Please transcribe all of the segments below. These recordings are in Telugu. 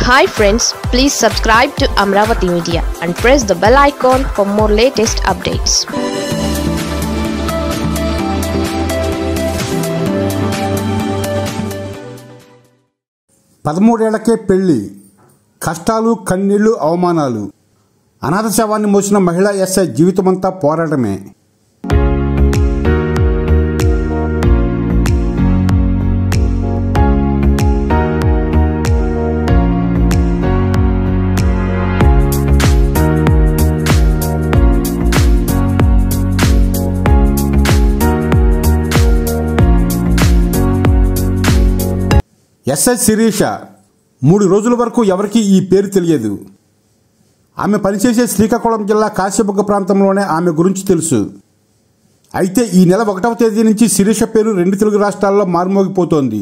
hi friends please subscribe to Amaravati media and press the bell icon for more latest updates పదమూడేళ్లకే పెళ్లి కష్టాలు కన్నీళ్లు అవమానాలు అనాథ శవాన్ని మోసిన మహిళా ఎస్ఐ జీవితమంతా పోరాటమే ఎస్ఐ శిరీష మూడు రోజుల వరకు ఎవరికీ ఈ పేరు తెలియదు ఆమె పనిచేసే శ్రీకాకుళం జిల్లా కాశీబుగ్గ ప్రాంతంలోనే ఆమె గురించి తెలుసు అయితే ఈ నెల ఒకటవ తేదీ నుంచి శిరీష పేరు రెండు తెలుగు రాష్ట్రాల్లో మారుమోగిపోతోంది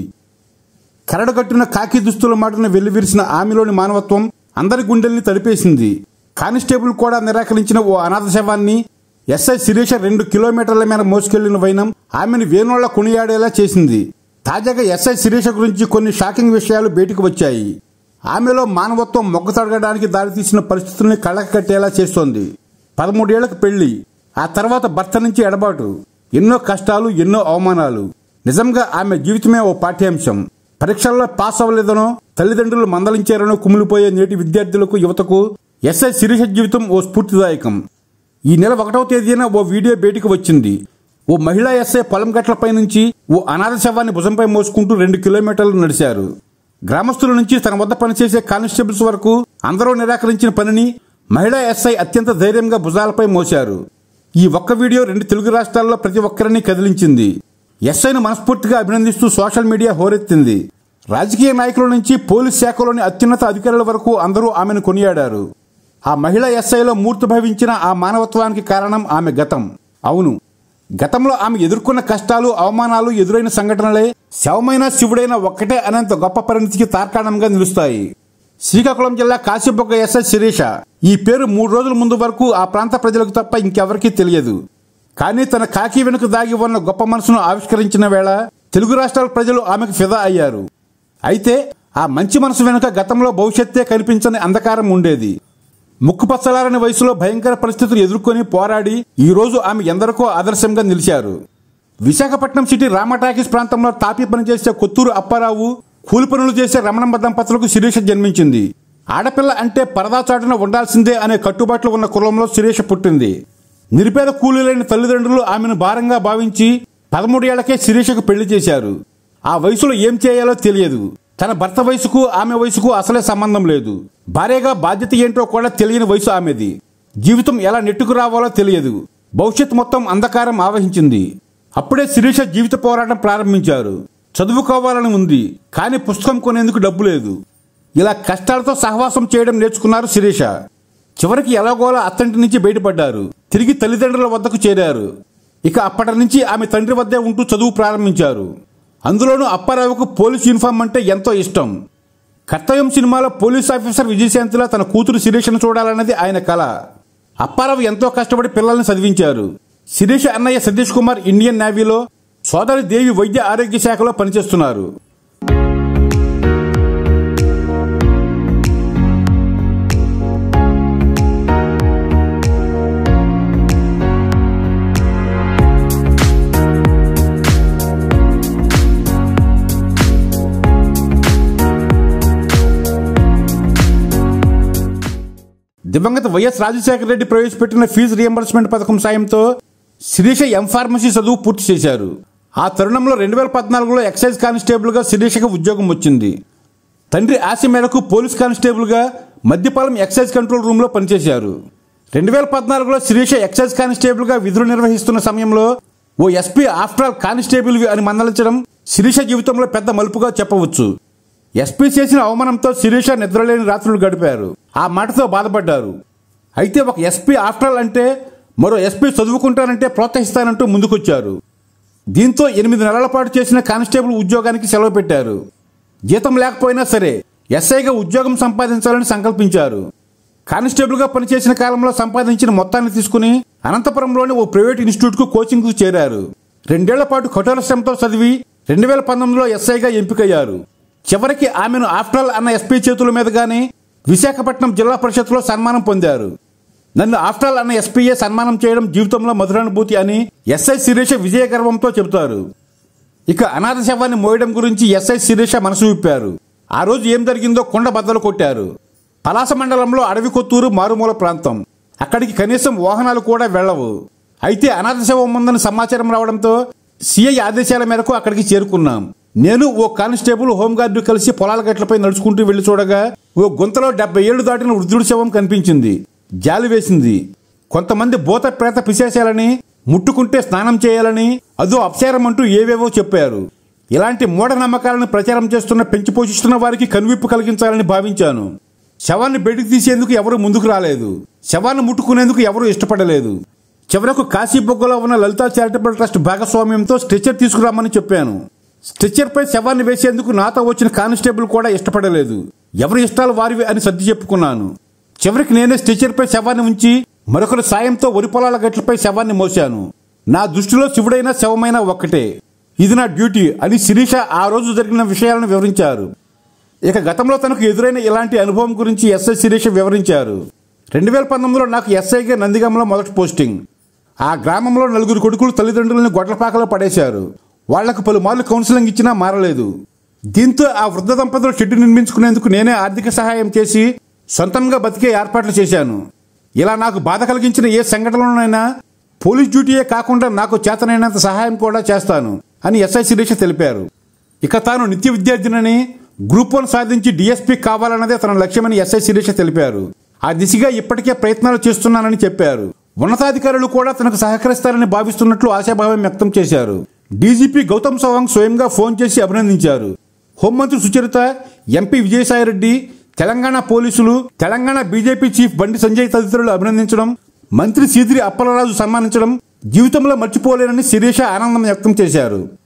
కరడుగట్టిన కాకి దుస్తుల మాటను వెల్లివిరిసిన ఆమెలోని మానవత్వం అందరి గుండెల్ని తడిపేసింది కానిస్టేబుల్ కూడా నిరాకరించిన ఓ అనాథ శవాన్ని ఎస్ఐ శిరీష రెండు కిలోమీటర్ల మేర మోసుకెళ్లిన వైనం ఆమెను వేణోళ్ల కొనియాడేలా చేసింది తాజాగా ఎస్ఐ శిరీష గురించి కొన్ని షాకింగ్ విషయాలు బయటకు వచ్చాయి ఆమెలో మానవత్వం మొగ్గు తడగడానికి దారితీసిన పరిస్థితుల్ని కళ్ళకి కట్టేలా చేస్తోంది పదమూడేళ్లకు పెళ్లి ఆ తర్వాత భర్త నుంచి ఎడబాటు ఎన్నో కష్టాలు ఎన్నో అవమానాలు నిజంగా ఆమె జీవితమే ఓ పాఠ్యాంశం పరీక్షల్లో పాస్ అవ్వలేదనో తల్లిదండ్రులు మందలించారనో కుమిలిపోయే నేటి విద్యార్థులకు యువతకు ఎస్ఐ శిరీష జీవితం ఓ స్ఫూర్తిదాయకం ఈ నెల ఒకటవ తేదీన ఓ వీడియో బయటకు వచ్చింది ఓ మహిళా ఎస్ఐ పొలం గట్లపై నుంచి ఓ అనాథ శవాన్ని భుజంపై మోసుకుంటూ రెండు కిలోమీటర్లు నడిచారు గ్రామస్తుల నుంచి తన వద్ద పనిచేసే కానిస్టేబుల్స్ వరకు అందరూ నిరాకరించిన పనిని మహిళా ఎస్ఐ అత్యంత ధైర్యంగా భుజాలపై మోశారు ఈ ఒక్క వీడియో రెండు తెలుగు రాష్ట్రాల్లో ప్రతి ఒక్కరిని కదిలించింది ఎస్ఐను మనస్ఫూర్తిగా అభినందిస్తూ సోషల్ మీడియా హోరెత్తింది రాజకీయ నాయకుల నుంచి పోలీస్ శాఖలోని అత్యున్నత అధికారుల వరకు అందరూ ఆమెను కొనియాడారు ఆ మహిళా ఎస్ఐలో మూర్తిభవించిన ఆ మానవత్వానికి కారణం ఆమె గతం అవును గతంలో ఆమె ఎదుర్కొన్న కష్టాలు అవమానాలు ఎదురైన సంఘటనలే శవమైన శివుడైన ఒక్కటే అనేంత గొప్ప పరిణతికి తార్కాణంగా నిలుస్తాయి శ్రీకాకుళం జిల్లా కాశీబొగ్గ ఎస్ఐ శిరీష ఈ పేరు మూడు రోజుల ముందు వరకు ఆ ప్రాంత ప్రజలకు తప్ప ఇంకెవరికీ తెలియదు కానీ తన కాకి వెనుక దాగి ఉన్న గొప్ప మనసును ఆవిష్కరించిన వేళ తెలుగు రాష్ట్రాల ప్రజలు ఆమెకు ఫిదా అయ్యారు అయితే ఆ మంచి మనసు వెనుక గతంలో భవిష్యత్తే కనిపించని అంధకారం ఉండేది ముక్కుపచ్చలారని వయసులో భయంకర పరిస్థితులు ఎదుర్కొని పోరాడి ఈ రోజు ఆమె ఎందరికో ఆదర్శంగా నిలిచారు విశాఖపట్నం సిటీ రామటాకీస్ ప్రాంతంలో తాపి పనిచేసే కొత్తూరు అప్పారావు కూలి పనులు చేసే రమణమ్మ దంపతులకు శిరీష జన్మించింది ఆడపిల్ల అంటే పరదా చాటున ఉండాల్సిందే అనే కట్టుబాట్లు ఉన్న కులంలో శిరీష పుట్టింది నిరుపేద కూలీలైన తల్లిదండ్రులు ఆమెను భారంగా భావించి పదమూడేళ్లకే శిరీషకు పెళ్లి చేశారు ఆ వయసులో ఏం చేయాలో తెలియదు తన భర్త వయసుకు ఆమె వయసుకు అసలే సంబంధం లేదు భార్యగా బాధ్యత ఏంటో కూడా తెలియని వయసు ఆమెది జీవితం ఎలా నెట్టుకు రావాలో తెలియదు భవిష్యత్ మొత్తం అంధకారం ఆవహించింది అప్పుడే శిరీష జీవిత పోరాటం ప్రారంభించారు చదువుకోవాలని ఉంది కానీ పుస్తకం కొనేందుకు డబ్బు లేదు ఇలా కష్టాలతో సహవాసం చేయడం నేర్చుకున్నారు శిరీష చివరికి ఎలాగోలా అత్తంటి నుంచి బయటపడ్డారు తిరిగి తల్లిదండ్రుల వద్దకు చేరారు ఇక అప్పటి నుంచి ఆమె తండ్రి వద్దే ఉంటూ చదువు ప్రారంభించారు అందులోనూ అప్పారావుకు పోలీస్ యూనిఫామ్ అంటే ఎంతో ఇష్టం కర్తవ్యం సినిమాలో పోలీస్ ఆఫీసర్ విజయశాంతిలా తన కూతురు శిరీషను చూడాలన్నది ఆయన కళ అప్పారావు ఎంతో కష్టపడి పిల్లల్ని చదివించారు శిరీష అన్నయ్య సతీష్ కుమార్ ఇండియన్ నేవీలో సోదరి దేవి వైద్య ఆరోగ్య శాఖలో పనిచేస్తున్నారు దివంగత వైఎస్ రాజశేఖర రెడ్డి ప్రవేశపెట్టిన ఫీజు రియంబర్స్మెంట్ పథకం సాయంతో శిరీష ఎం ఫార్మసీ చదువు పూర్తి చేశారు ఆ తరుణంలో రెండు వేల పద్నాలుగులో ఎక్సైజ్ కానిస్టేబుల్గా శిరీషకు ఉద్యోగం వచ్చింది తండ్రి ఆశ మేరకు పోలీస్ కానిస్టేబుల్గా మద్యపాలెం ఎక్సైజ్ కంట్రోల్ రూమ్లో పనిచేశారు రెండు వేల పద్నాలుగులో శిరీష ఎక్సైజ్ కానిస్టేబుల్గా విధులు నిర్వహిస్తున్న సమయంలో ఓ ఎస్పీ ఆఫ్టర్ ఆల్ కానిస్టేబుల్ అని మందలించడం శిరీష జీవితంలో పెద్ద మలుపుగా చెప్పవచ్చు ఎస్పీ చేసిన అవమానంతో శిరీష నిద్రలేని రాత్రులు గడిపారు ఆ మాటతో బాధపడ్డారు అయితే ఒక ఎస్పీ ఆఫ్టర్ ఆల్ అంటే మరో ఎస్పీ చదువుకుంటానంటే ప్రోత్సహిస్తానంటూ ముందుకొచ్చారు దీంతో ఎనిమిది నెలల పాటు చేసిన కానిస్టేబుల్ ఉద్యోగానికి సెలవు పెట్టారు జీతం లేకపోయినా సరే ఎస్ఐగా ఉద్యోగం సంపాదించాలని సంకల్పించారు కానిస్టేబుల్గా పనిచేసిన కాలంలో సంపాదించిన మొత్తాన్ని తీసుకుని అనంతపురంలోని ఓ ప్రైవేట్ ఇన్స్టిట్యూట్కు కోచింగ్కు చేరారు రెండేళ్ల పాటు కఠోర శ్రమతో చదివి రెండు వేల పంతొమ్మిదిలో ఎస్ఐగా ఎంపికయ్యారు చివరికి ఆమెను ఆఫ్టర్ అన్న ఎస్పీ చేతుల మీదుగానే విశాఖపట్నం జిల్లా పరిషత్లో సన్మానం పొందారు నన్ను ఆఫ్టర్ అన్న ఎస్పీఏ సన్మానం చేయడం జీవితంలో మధురానుభూతి అని ఎస్ఐ శిరీష విజయ గర్వంతో చెబుతారు ఇక అనాథ శవాన్ని మోయడం గురించి ఎస్ఐ శిరీష మనసు విప్పారు ఆ రోజు ఏం జరిగిందో కొండ బద్దలు కొట్టారు పలాస మండలంలో అడవి కొత్తూరు మారుమూల ప్రాంతం అక్కడికి కనీసం వాహనాలు కూడా వెళ్ళవు అయితే అనాథ శవం ఉందని సమాచారం రావడంతో సిఐ ఆదేశాల మేరకు అక్కడికి చేరుకున్నాం నేను ఓ కానిస్టేబుల్ హోంగార్డు కలిసి పొలాల గట్లపై నడుచుకుంటూ వెళ్లి చూడగా ఓ గుంతలో డెబ్బై ఏళ్లు దాటిన వృద్ధుడి శవం కనిపించింది జాలి వేసింది కొంతమంది భూత ప్రేత పిశాచాలని ముట్టుకుంటే స్నానం చేయాలని అదో అపచారం అంటూ ఏవేవో చెప్పారు ఇలాంటి మూఢనమ్మకాలను ప్రచారం చేస్తున్న పెంచి పోషిస్తున్న వారికి కనువిప్పు కలిగించాలని భావించాను శవాన్ని బయటికి తీసేందుకు ఎవరు ముందుకు రాలేదు శవాన్ని ముట్టుకునేందుకు ఎవరు ఇష్టపడలేదు చివరకు కాశీబొగ్గలో ఉన్న లలితా చారిటబుల్ ట్రస్ట్ భాగస్వామ్యంతో స్ట్రెచర్ తీసుకురామని చెప్పాను స్ట్రెచర్పై శవాన్ని వేసేందుకు నాతో వచ్చిన కానిస్టేబుల్ కూడా ఇష్టపడలేదు ఎవరి ఇష్టాలు వారివి అని సర్ది చెప్పుకున్నాను చివరికి నేనే స్ట్రెచర్పై శవాన్ని ఉంచి మరొకరి సాయంతో వరి పొలాల గట్లపై శవాన్ని మోశాను నా దృష్టిలో శివుడైనా శవమైనా ఒక్కటే ఇది నా డ్యూటీ అని శిరీష ఆ రోజు జరిగిన విషయాలను వివరించారు ఇక గతంలో తనకు ఎదురైన ఇలాంటి అనుభవం గురించి ఎస్ఐ శిరీష వివరించారు రెండు వేల పంతొమ్మిదిలో నాకు ఎస్ఐగా నందిగామలో మొదటి పోస్టింగ్ ఆ గ్రామంలో నలుగురు కొడుకులు తల్లిదండ్రులను గొడ్లపాకలో పడేశారు వాళ్లకు పలుమార్లు కౌన్సిలింగ్ ఇచ్చినా మారలేదు దీంతో ఆ వృద్ధ దంపతులు షెడ్డు నిర్మించుకునేందుకు నేనే ఆర్థిక సహాయం చేసి సొంతంగా బతికే ఏర్పాట్లు చేశాను ఇలా నాకు బాధ కలిగించిన ఏ సంఘటనలోనైనా పోలీస్ డ్యూటీయే కాకుండా నాకు చేతనైనంత సహాయం కూడా చేస్తాను అని ఎస్ఐ శిరీష తెలిపారు ఇక తాను నిత్య విద్యార్థినని గ్రూప్ వన్ సాధించి డిఎస్పీ కావాలన్నదే తన లక్ష్యమని ఎస్ఐ శిరీష తెలిపారు ఆ దిశగా ఇప్పటికే ప్రయత్నాలు చేస్తున్నానని చెప్పారు ఉన్నతాధికారులు కూడా తనకు సహకరిస్తారని భావిస్తున్నట్లు ఆశాభావం వ్యక్తం చేశారు డీజీపీ గౌతమ్ సవాంగ్ స్వయంగా ఫోన్ చేసి అభినందించారు హోంమంత్రి సుచరిత ఎంపీ విజయసాయిరెడ్డి తెలంగాణ పోలీసులు తెలంగాణ బీజేపీ చీఫ్ బండి సంజయ్ తదితరులు అభినందించడం మంత్రి సీదిరి అప్పలరాజు సన్మానించడం జీవితంలో మర్చిపోలేనని శిరీష ఆనందం వ్యక్తం చేశారు